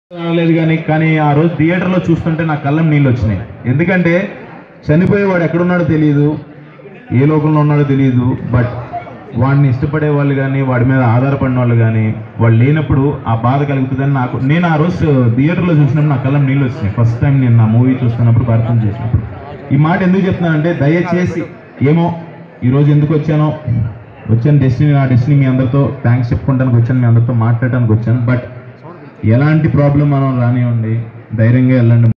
రాలేదు కానీ కానీ ఆ రోజు థియేటర్లో చూస్తుంటే నా కళ్ళం నీళ్ళు వచ్చినాయి ఎందుకంటే చనిపోయేవాడు ఎక్కడున్నాడో తెలియదు ఏ లోకంలో ఉన్నాడో తెలియదు బట్ వాడిని ఇష్టపడే వాళ్ళు కానీ వాడి మీద ఆధారపడిన వాళ్ళు కానీ వాళ్ళు లేనప్పుడు ఆ బాధ కలుగుతుందని నాకు నేను ఆ రోజు థియేటర్లో చూసినప్పుడు నా కళ్ళం నీళ్ళు వచ్చినాయి ఫస్ట్ టైం నేను నా మూవీ చూస్తున్నప్పుడు భరతం చేసినప్పుడు ఈ మాట ఎందుకు చెప్తున్నానంటే దయచేసి ఏమో ఈరోజు ఎందుకు వచ్చానో వచ్చాను డెస్టినీ నా డెస్టినీ మీ అందరితో థ్యాంక్స్ చెప్పుకోవడానికి వచ్చాను మీ అందరితో మాట్లాడడానికి వచ్చాను బట్ ఎలాంటి ప్రాబ్లం మనం రానివ్వండి ధైర్యంగా వెళ్ళండి